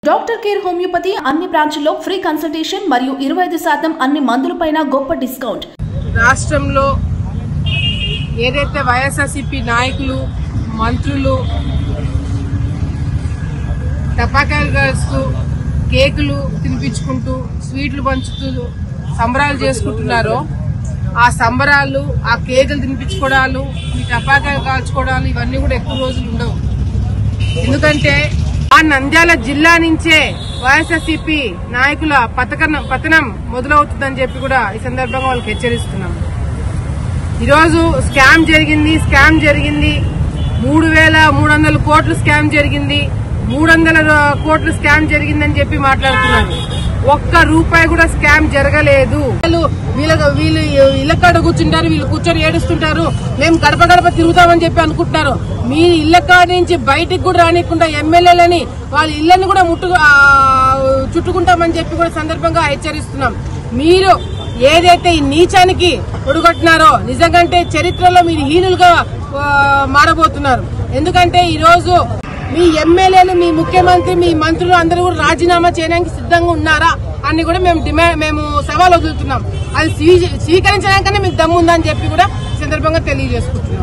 doctor care homeopathy అన్ని బ్రాంచ్ల్లో free consultation మరియు ఇరవై ఐదు శాతం అన్ని మందులపైన గొప్ప డిస్కౌంట్ రాష్ట్రంలో ఏదైతే వైఎస్ఆర్సీపీ నాయకులు మంత్రులు టపాకాయలు కాల్స్తూ కేకులు తినిపించుకుంటూ స్వీట్లు పంచుతూ సంబరాలు చేసుకుంటున్నారో ఆ సంబరాలు ఆ కేకులు తినిపించుకోవడాలు ఈ టపాకాయలు కాల్చుకోవడాలు ఇవన్నీ కూడా ఎక్కువ రోజులు ఉండవు ఎందుకంటే ఆ నంద్యాల జిల్లా నుంచే వైఎస్ఆర్సీపీ నాయకుల పతకన పతనం మొదలవుతుందని చెప్పి కూడా ఈ సందర్భంగా వాళ్ళకి హెచ్చరిస్తున్నాం ఈరోజు స్కామ్ జరిగింది స్కామ్ జరిగింది మూడు వేల మూడు వందల కోట్లు స్కామ్ జరిగింది మూడు వందల కోట్లు స్కామ్ జరిగిందని చెప్పి మాట్లాడుతున్నారు ఒక్క రూపాయి కూడా స్కామ్ జరగలేదు వీళ్ళు వీళ్ళ వీళ్ళు ఇళ్ళకాడ కూర్చుంటారు వీళ్ళు కూర్చొని ఏడుస్తుంటారు మేము గడప గడప తిరుగుతామని చెప్పి అనుకుంటున్నారు మీ ఇళ్ళ కాడ నుంచి బయటికి కూడా రానికుండా ఎమ్మెల్యేలని వాళ్ళ ఇళ్ళని కూడా ముట్టు ఆ, చుట్టుకుంటామని చెప్పి కూడా సందర్భంగా హెచ్చరిస్తున్నాం మీరు ఏదైతే ఈ నీచానికి ఒడుగొట్టినారో నిజంగంటే చరిత్రలో మీరు హీనులుగా ఆ, మారబోతున్నారు ఎందుకంటే ఈ రోజు మీ ఎమ్మెల్యేలు మీ ముఖ్యమంత్రి మీ మంత్రులు అందరూ కూడా రాజీనామా చేయడానికి సిద్ధంగా ఉన్నారా అని కూడా మేము డిమాండ్ మేము సవాల్ వదులుతున్నాం అది స్వీ- స్వీకరించడానికనే మీకు దమ్ము ఉందని చెప్పి కూడా ఈ సందర్భంగా తెలియజేసుకుంటున్నాం